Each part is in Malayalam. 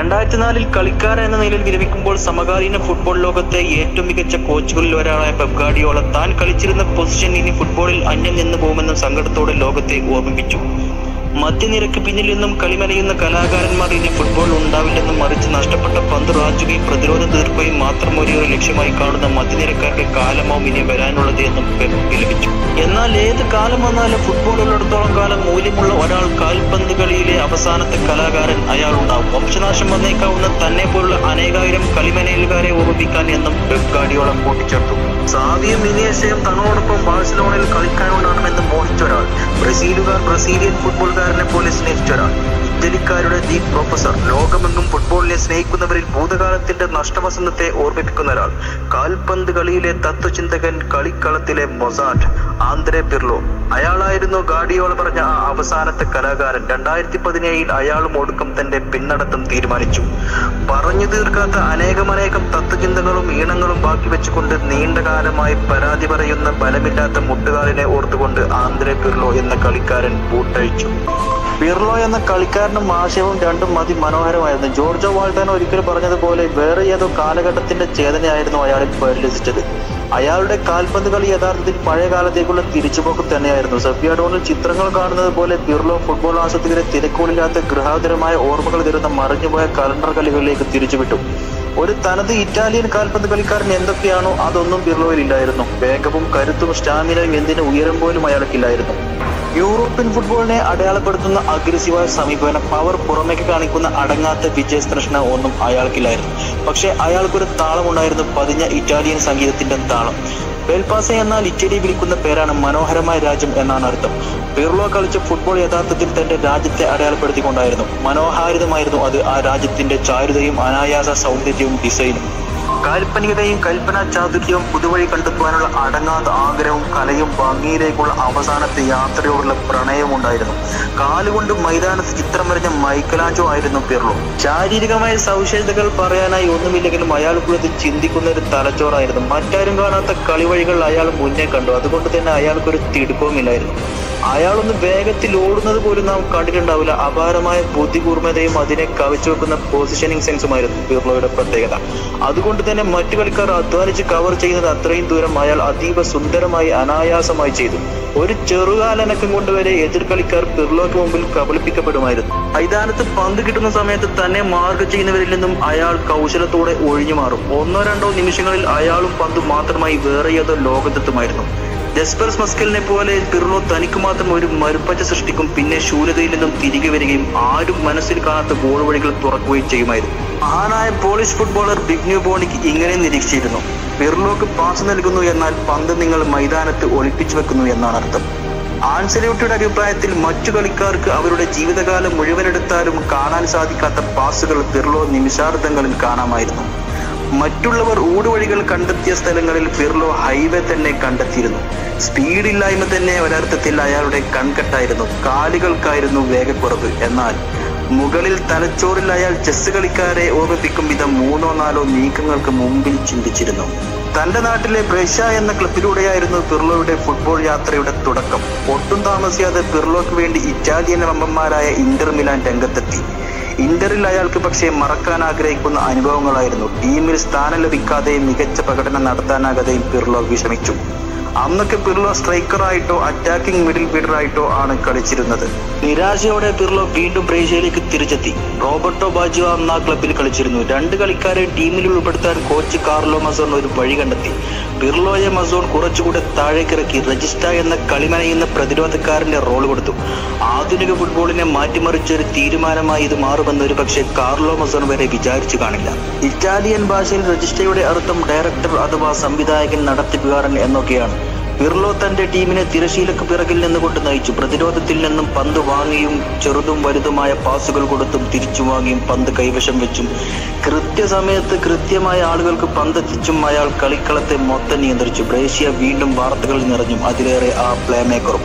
രണ്ടായിരത്തി നാലിൽ കളിക്കാരൻ എന്ന നിലയിൽ വിരമിക്കുമ്പോൾ സമകാലീന ഫുട്ബോൾ ലോകത്തെ ഏറ്റവും മികച്ച കോച്ചുകളിൽ ഒരാളായ പെപ് ഗാർഡിയോള താൻ കളിച്ചിരുന്ന പൊസിഷൻ ഇനി ഫുട്ബോളിൽ അന്യം നിന്ന് പോകുമെന്ന സങ്കടത്തോടെ ലോകത്തെ ഓർമ്മിപ്പിച്ചു മധ്യനിരക്ക് പിന്നിൽ നിന്നും കളിമലയുന്ന കലാകാരന്മാർ ഇനി ഫുട്ബോൾ ഉണ്ടാവില്ലെന്നും മറിച്ച് നഷ്ടപ്പെട്ട പന്ത് റാഞ്ചുകയും പ്രതിരോധം തീർക്കുകയും മാത്രം ഒരേ ഒരു ലക്ഷ്യമായി കാണുന്ന മധ്യനിരക്കാരുടെ കാലമാവും ഇനി വരാനുള്ളത് എന്നും പെപ് വിലപിച്ചു എന്നാൽ ഏത് കാലം വന്നാലും ഫുട്ബോൾ ഉള്ളിടത്തോളം കാലം മൂല്യമുള്ള ഒരാൾ കാൽപന്ത് കളിയിലെ അവസാനത്തെ കലാകാരൻ അയാൾ ഉണ്ടാവും വംശനാശം വന്നേക്കാവുന്ന തന്നെ പോലുള്ള അനേകായിരം കളിമനയിലുകാരെ ഓർമ്മിപ്പിക്കാൻ എന്നും പെപ് ഗാർഡിയോള കൂട്ടിച്ചേർത്തു സാവിയും ഇനിയശയും തങ്ങളോടൊപ്പം ബാഴ്സലോണയിൽ കളിക്കാനുണ്ടാകണമെന്ന് മോഹിച്ച ഒരാൾ ബ്രസീലുകാർ ബ്രസീലിയൻ ഫുട്ബോൾക്കാരനെ പോലെ സ്നേഹിച്ച ഒരാൾ ഇറ്റലിക്കാരുടെ ദി പ്രൊഫസർ ലോകമെങ്ങും ഫുട്ബോളിനെ സ്നേഹിക്കുന്നവരിൽ ഭൂതകാലത്തിന്റെ നഷ്ടവസന്തത്തെ ഓർമ്മിപ്പിക്കുന്ന ഒരാൾ കാൽപന്ത് കളിയിലെ തത്വചിന്തകൻ കളിക്കളത്തിലെ മൊസാറ്റ് ആന്ധ്രെ പിർലോ അയാളായിരുന്നു ഗാഡിയോള പറഞ്ഞ ആ അവസാനത്തെ കലാകാരൻ രണ്ടായിരത്തി പതിനേഴിൽ അയാളും ഒടുക്കം തന്റെ പിന്നടത്തം തീരുമാനിച്ചു പറഞ്ഞു തീർക്കാത്ത അനേകമനേകം തത്വചിന്തകളും ഈണങ്ങളും ബാക്കി വെച്ചുകൊണ്ട് നീണ്ട കാലമായി പരാതി പറയുന്ന ബലമില്ലാത്ത മുട്ടുകാലിനെ ഓർത്തുകൊണ്ട് ആന്ധ്രെ പിർലോ എന്ന കളിക്കാരൻ ബൂട്ടഴിച്ചു പിർലോ എന്ന കളിക്കാരനും ആശയവും രണ്ടും മതി മനോഹരമായിരുന്നു ജോർജോ വാൾട്ടാൻ ഒരിക്കൽ പറഞ്ഞതുപോലെ വേറെ ഏതോ കാലഘട്ടത്തിന്റെ ചേതനയായിരുന്നു അയാളിൽ പരിലസിച്ചത് അയാളുടെ കാൽപന്ത് കളി യഥാർത്ഥത്തിൽ പഴയ കാലത്തേക്കുള്ള തിരിച്ചുപോക്ക് തന്നെയായിരുന്നു സഫിയാഡോണിൽ ചിത്രങ്ങൾ കാണുന്നത് പോലെ പിർലോ ഫുട്ബോൾ ആസക്തികളെ തിരക്കുകളില്ലാത്ത ഗൃഹാതുരമായ ഓർമ്മകൾ തരുന്ന മറിഞ്ഞുപോയ കലണ്ടർ കളികളിലേക്ക് തിരിച്ചുവിട്ടു ഒരു തനത് ഇറ്റാലിയൻ കാൽപന്ത് കളിക്കാരൻ എന്തൊക്കെയാണോ അതൊന്നും പിർലോയിൽ ഇല്ലായിരുന്നു വേഗവും കരുത്തും സ്റ്റാമിനയും എന്തിന് ഉയരം പോലും അയാൾക്കില്ലായിരുന്നു യൂറോപ്യൻ ഫുട്ബോളിനെ അടയാളപ്പെടുത്തുന്ന അഗ്രസീവായ സമീപനം പവർ പുറമേക്ക് കാണിക്കുന്ന അടങ്ങാത്ത വിജയതൃഷ്ണ ഒന്നും അയാൾക്കില്ലായിരുന്നു പക്ഷെ അയാൾക്കൊരു താളമുണ്ടായിരുന്നു പതിഞ്ഞ ഇറ്റാലിയൻ സംഗീതത്തിന്റെ താളം ബെൽപാസ എന്നാൽ ഇറ്റലി വിളിക്കുന്ന പേരാണ് മനോഹരമായ രാജ്യം എന്നാണ് അർത്ഥം പിർലോ കളിച്ച ഫുട്ബോൾ യഥാർത്ഥത്തിൽ തന്റെ രാജ്യത്തെ അടയാളപ്പെടുത്തിക്കൊണ്ടായിരുന്നു മനോഹാരിതമായിരുന്നു അത് ആ രാജ്യത്തിന്റെ ചാരുതയും അനായാസ സൗന്ദര്യവും ഡിസൈനും കാൽപ്പനികതയും കൽപ്പന ചാതുര്യവും പുതുവഴി കണ്ടെത്തുവാനുള്ള അടങ്ങാത്ത ആഗ്രഹവും കലയും ഭംഗിയിലേക്കുള്ള അവസാനത്തെ യാത്രയോടുള്ള പ്രണയവും ഉണ്ടായിരുന്നു കാലുകൊണ്ട് മൈതാനത്ത് ചിത്രം വരഞ്ഞ മൈക്കലാഞ്ചോ ആയിരുന്നു പിർലോ ശാരീരികമായ സവിശേഷതകൾ പറയാനായി ഒന്നുമില്ലെങ്കിലും അയാൾക്കുള്ളത് ചിന്തിക്കുന്ന ഒരു തലച്ചോറായിരുന്നു മറ്റാരും കാണാത്ത കളിവഴികൾ അയാൾ മുന്നേ കണ്ടു അതുകൊണ്ട് തന്നെ അയാൾക്കൊരു തിടുക്കവുമില്ലായിരുന്നു അയാളൊന്ന് വേഗത്തിൽ ഓടുന്നത് പോലും നാം കണ്ടിട്ടുണ്ടാവില്ല അപാരമായ ബുദ്ധികൂർമ്മതയും അതിനെ കവച്ചു വെക്കുന്ന പൊസിഷനിങ് സെൻസുമായിരുന്നു പിർലോയുടെ പ്രത്യേകത അതുകൊണ്ട് തന്നെ മറ്റു കളിക്കാർ അധ്വാനിച്ച് കവർ ചെയ്യുന്നത് അത്രയും ദൂരം അയാൾ അതീവ സുന്ദരമായി അനായാസമായി ചെയ്തു ഒരു ചെറുകാലനക്കം കൊണ്ട് വരെ എതിർ കളിക്കാർ പിർലോക്ക് മുമ്പിൽ കബളിപ്പിക്കപ്പെടുമായിരുന്നു മൈതാനത്ത് പന്ത് കിട്ടുന്ന സമയത്ത് തന്നെ മാർക്ക് ചെയ്യുന്നവരിൽ നിന്നും അയാൾ കൗശലത്തോടെ ഒഴിഞ്ഞു മാറും ഒന്നോ രണ്ടോ നിമിഷങ്ങളിൽ അയാളും പന്ത് മാത്രമായി വേറെ ഏതോ ലോകത്തെത്തുമായിരുന്നു ജസ്പെർസ് മസ്കലിനെ പോലെ പിർലോ തനിക്ക് മാത്രം ഒരു മരുപ്പച്ച സൃഷ്ടിക്കും പിന്നെ ശൂന്യതയിൽ നിന്നും തിരികെ വരികയും ആരും മനസ്സിൽ കാണാത്ത ഗോൾ വഴികൾ തുറക്കുകയും ചെയ്യുമായിരുന്നു മഹാനായ പോളിഷ് ഫുട്ബോളർ ബിഗ്ന്യൂ ബോണിക്ക് ഇങ്ങനെ നിരീക്ഷിച്ചിരുന്നു പിർലോക്ക് പാസ് നൽകുന്നു എന്നാൽ പന്ത് നിങ്ങൾ മൈതാനത്ത് ഒളിപ്പിച്ചു വെക്കുന്നു എന്നാണ് അർത്ഥം ആൻസലൂട്ടിയുടെ അഭിപ്രായത്തിൽ മറ്റു കളിക്കാർക്ക് അവരുടെ ജീവിതകാലം മുഴുവനെടുത്താലും കാണാൻ സാധിക്കാത്ത പാസുകൾ പിർലോ നിമിഷാർദ്ധങ്ങളിൽ കാണാമായിരുന്നു മറ്റുള്ളവർ ഊടുവഴികൾ കണ്ടെത്തിയ സ്ഥലങ്ങളിൽ പിർലോ ഹൈവേ തന്നെ കണ്ടെത്തിയിരുന്നു സ്പീഡില്ലായ്മ തന്നെ ഒരർത്ഥത്തിൽ അയാളുടെ കൺകെട്ടായിരുന്നു കാലുകൾക്കായിരുന്നു വേഗക്കുറവ് എന്നാൽ മുകളിൽ തലച്ചോറിൽ അയാൾ ചെസ് കളിക്കാരെ ഓർമ്മിപ്പിക്കും വിധം മൂന്നോ നാലോ നീക്കങ്ങൾക്ക് മുമ്പിൽ ചിന്തിച്ചിരുന്നു തന്റെ നാട്ടിലെ ബ്രഷ എന്ന ക്ലബിലൂടെയായിരുന്നു പിർലോയുടെ ഫുട്ബോൾ യാത്രയുടെ തുടക്കം ഒട്ടും താമസിയാതെ പിർലോക്ക് വേണ്ടി ഇറ്റാലിയൻ വമ്പന്മാരായ ഇന്റർ മിലാൻ രംഗത്തെത്തി ഇന്ററിൽ അയാൾക്ക് പക്ഷേ മറക്കാൻ ആഗ്രഹിക്കുന്ന അനുഭവങ്ങളായിരുന്നു ടീമിൽ സ്ഥാനം ലഭിക്കാതെയും മികച്ച പ്രകടനം നടത്താനാകാതെയും പിർലോ വിഷമിച്ചു അന്നൊക്കെ പിർലോ സ്ട്രൈക്കറായിട്ടോ അറ്റാക്കിംഗ് മിഡിൽ ഫീൽഡറായിട്ടോ ആണ് കളിച്ചിരുന്നത് നിരാശയോടെ പിർലോ വീണ്ടും ബ്രേഷ്യയിലേക്ക് തിരിച്ചെത്തി റോബർട്ടോ ബാജിയോ അന്ന് ആ ക്ലബിൽ കളിച്ചിരുന്നു രണ്ട് കളിക്കാരെ ടീമിൽ ഉൾപ്പെടുത്താൻ കോച്ച് കാർലോ മസോൺ ഒരു വഴി കണ്ടെത്തി പിർലോയെ മസോൺ കുറച്ചുകൂടെ താഴേക്കിറക്കി രജിസ്റ്റ എന്ന കളിമനയുന്ന പ്രതിരോധക്കാരന്റെ റോൾ കൊടുത്തു ആധുനിക ഫുട്ബോളിനെ മാറ്റിമറിച്ച ഒരു തീരുമാനമായി ഇത് മാറുമെന്ന് ഒരു പക്ഷേ കാർലോ മസോൺ വരെ വിചാരിച്ചു കാണില്ല ഇറ്റാലിയൻ ഭാഷയിൽ രജിസ്റ്റയുടെ അർത്ഥം ഡയറക്ടർ അഥവാ സംവിധായകൻ നടത്തിപ്പുകാരൻ എന്നൊക്കെയാണ് പിർലോ തന്റെ ടീമിനെ തിരശീലക്ക് പിറകിൽ നിന്നുകൊണ്ട് നയിച്ചു പ്രതിരോധത്തിൽ നിന്നും പന്ത് വാങ്ങിയും ചെറുതും വലുതുമായ പാസുകൾ കൊടുത്തും തിരിച്ചു വാങ്ങിയും പന്ത് കൈവശം വെച്ചും കൃത്യസമയത്ത് കൃത്യമായ ആളുകൾക്ക് പന്തെത്തിച്ചും അയാൾ കളിക്കളത്തെ മൊത്തം നിയന്ത്രിച്ചു ബ്രേഷ്യ വീണ്ടും വാർത്തകളിൽ നിറഞ്ഞും അതിലേറെ ആ പ്ലേ മേക്കറും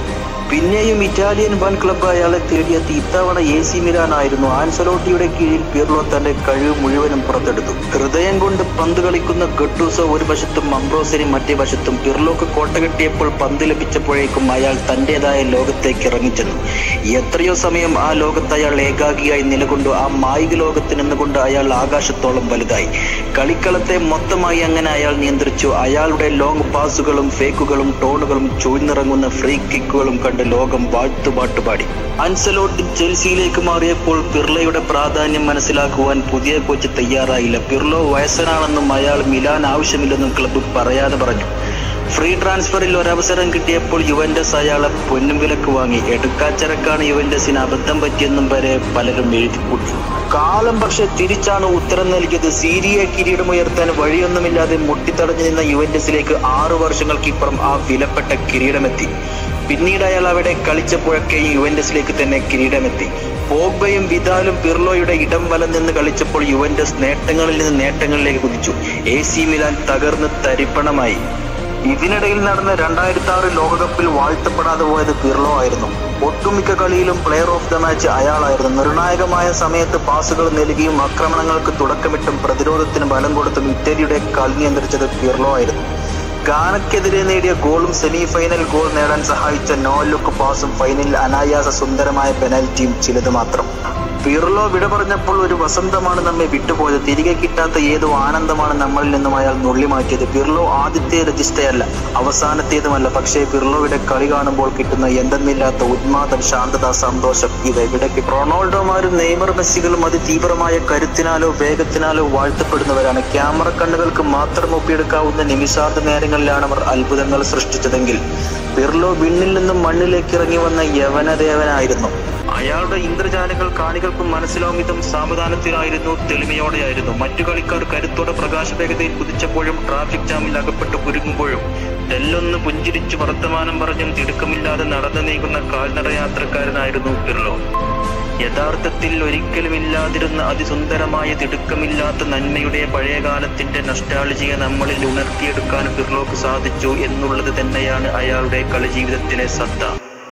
പിന്നെയും ഇറ്റാലിയൻ വൻ ക്ലബ്ബ് അയാളെ തേടിയെത്തി ഇത്തവണ എ സി മിലാൻ ആയിരുന്നു ആൻസലോട്ടിയുടെ കീഴിൽ പിർലോ തന്റെ കഴിവ് മുഴുവനും പുറത്തെടുത്തു ഹൃദയം കൊണ്ട് പന്ത് കളിക്കുന്ന ഗട്ടൂസോ ഒരു വശത്തും അംബ്രോസിനി മറ്റേ വശത്തും പിർലോക്ക് കോട്ട കെട്ടിയപ്പോൾ പന്ത് ലഭിച്ചപ്പോഴേക്കും അയാൾ തന്റേതായ ലോകത്തേക്ക് ഇറങ്ങിച്ചെന്നു എത്രയോ സമയം ആ ലോകത്ത് അയാൾ ഏകാഗിയായി നിലകൊണ്ടു ആ മായിക ലോകത്ത് നിന്നുകൊണ്ട് അയാൾ ആകാശത്തോളം വലുതായി കളിക്കളത്തെ മൊത്തമായി അങ്ങനെ അയാൾ നിയന്ത്രിച്ചു അയാളുടെ ലോങ് പാസുകളും ഫേക്കുകളും ടോണുകളും ചൂഴ്ന്നിറങ്ങുന്ന ഫ്രീ കിക്കുകളും കണ്ട് ലോകം വാഴ്ത്തുപാട്ട് പാടി അൻസലോട്ട് ചെൽസിയിലേക്ക് മാറിയപ്പോൾ പിർളയുടെ പ്രാധാന്യം മനസ്സിലാക്കുവാൻ പുതിയ കോച്ച് തയ്യാറായില്ല പിർലോ വയസ്സനാണെന്നും അയാൾ മിലാൻ ആവശ്യമില്ലെന്നും ക്ലബ്ബ് പറയാതെ പറഞ്ഞു ഫ്രീ ട്രാൻസ്ഫറിൽ ഒരവസരം കിട്ടിയപ്പോൾ യുവന്റസ് അയാളെ പൊന്നും വിലക്ക് വാങ്ങി എടുക്കാച്ചരക്കാണ് യുവന്റസിന് അബദ്ധം പറ്റിയെന്നും വരെ പലരും എഴുതിക്കൂട്ടി കാലം പക്ഷെ തിരിച്ചാണ് ഉത്തരം നൽകിയത് സീരിയ കിരീടമുയർത്താൻ വഴിയൊന്നുമില്ലാതെ മുട്ടിത്തടഞ്ഞു നിന്ന യുവന്റസിലേക്ക് ആറു വർഷങ്ങൾക്കിപ്പുറം ആ വിലപ്പെട്ട കിരീടമെത്തി പിന്നീട് അയാൾ അവിടെ കളിച്ചപ്പോഴൊക്കെയും യുവന്റസിലേക്ക് തന്നെ കിരീടമെത്തി പോഗ്ബയും വിദാലും പിർലോയുടെ ഇടം വലം നിന്ന് കളിച്ചപ്പോൾ യുവന്റസ് നേട്ടങ്ങളിൽ നിന്ന് നേട്ടങ്ങളിലേക്ക് കുതിച്ചു എ സി മിലാൻ തകർന്ന് തരിപ്പണമായി ഇതിനിടയിൽ നടന്ന രണ്ടായിരത്തി ആറ് ലോകകപ്പിൽ വാഴ്ത്തപ്പെടാതെ പോയത് പിർലോ ആയിരുന്നു ഒട്ടുമിക്ക കളിയിലും പ്ലെയർ ഓഫ് ദ മാച്ച് അയാളായിരുന്നു നിർണായകമായ സമയത്ത് പാസുകൾ നൽകിയും ആക്രമണങ്ങൾക്ക് തുടക്കമിട്ടും പ്രതിരോധത്തിന് ബലം കൊടുത്തും ഇറ്റലിയുടെ കളി നിയന്ത്രിച്ചത് പിർലോ ആയിരുന്നു ഗാനക്കെതിരെ നേടിയ ഗോളും സെമി ഫൈനൽ ഗോൾ നേടാൻ സഹായിച്ച നോ ലുക്ക് പാസും ഫൈനലിൽ അനായാസ സുന്ദരമായ പെനാൽറ്റിയും ചിലത് മാത്രം പിർലോ വിട പറഞ്ഞപ്പോൾ ഒരു വസന്തമാണ് നമ്മെ വിട്ടുപോയത് തിരികെ കിട്ടാത്ത ഏതോ ആനന്ദമാണ് നമ്മളിൽ നിന്നും അയാൾ നുള്ളി മാറ്റിയത് പിർലോ ആദ്യത്തെ രജിസ്റ്റയല്ല അവസാനത്തേതുമല്ല പക്ഷേ പിർലോയുടെ കളി കാണുമ്പോൾ കിട്ടുന്ന എന്തെന്നില്ലാത്ത ഉന്മാദം ശാന്തത സന്തോഷം ഇത് എവിടേക്ക് റൊണാൾഡോമാരും നെയ്മർ മെസ്സികളും അതിതീവ്രമായ കരുത്തിനാലോ വേഗത്തിനാലോ വാഴ്ത്തപ്പെടുന്നവരാണ് ക്യാമറ കണ്ണുകൾക്ക് മാത്രം ഒപ്പിയെടുക്കാവുന്ന നിമിഷാർദ്ധ നേരങ്ങളിലാണ് അവർ അത്ഭുതങ്ങൾ സൃഷ്ടിച്ചതെങ്കിൽ പിർലോ വിണ്ണിൽ നിന്നും മണ്ണിലേക്ക് ഇറങ്ങി വന്ന യവനദേവനായിരുന്നു അയാളുടെ ഇന്ദ്രജാലങ്ങൾ കാണികൾക്ക് മനസ്സിലാവും വിധം സാവധാനത്തിലായിരുന്നു തെളിമയോടെയായിരുന്നു മറ്റു കളിക്കാർ കരുത്തോടെ പ്രകാശവേഗതയിൽ കുതിച്ചപ്പോഴും ട്രാഫിക് ജാമിൽ അകപ്പെട്ട് കുരുങ്ങുമ്പോഴും തെല്ലൊന്ന് പുഞ്ചിരിച്ചു വർത്തമാനം പറഞ്ഞും തിടുക്കമില്ലാതെ നടന്നു നീങ്ങുന്ന കാൽനട യാത്രക്കാരനായിരുന്നു പിർലോ യഥാർത്ഥത്തിൽ ഒരിക്കലും ഇല്ലാതിരുന്ന അതിസുന്ദരമായ തിടുക്കമില്ലാത്ത നന്മയുടെ പഴയകാലത്തിന്റെ നഷ്ടാളിജിയെ നമ്മളിൽ ഉണർത്തിയെടുക്കാൻ പിർലോക്ക് സാധിച്ചു എന്നുള്ളത് തന്നെയാണ് അയാളുടെ കളിജീവിതത്തിലെ സത്ത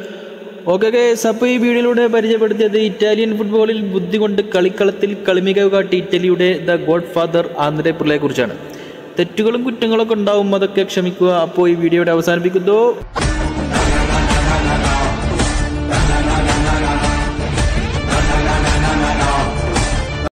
ഓക്കെ ഗേസ് അപ്പോൾ ഈ വീഡിയോയിലൂടെ പരിചയപ്പെടുത്തിയത് ഇറ്റാലിയൻ ഫുട്ബോളിൽ ബുദ്ധി കൊണ്ട് കളിക്കളത്തിൽ കളിമികവ് കാട്ടി ഇറ്റലിയുടെ ദ ഗോഡ് ഫാദർ ആന്ധ്രേ പിള്ളയെ കുറിച്ചാണ് തെറ്റുകളും കുറ്റങ്ങളൊക്കെ ഉണ്ടാവും അതൊക്കെ ക്ഷമിക്കുക അപ്പോൾ ഈ വീഡിയോയുടെ അവസാനിപ്പിക്കുന്നു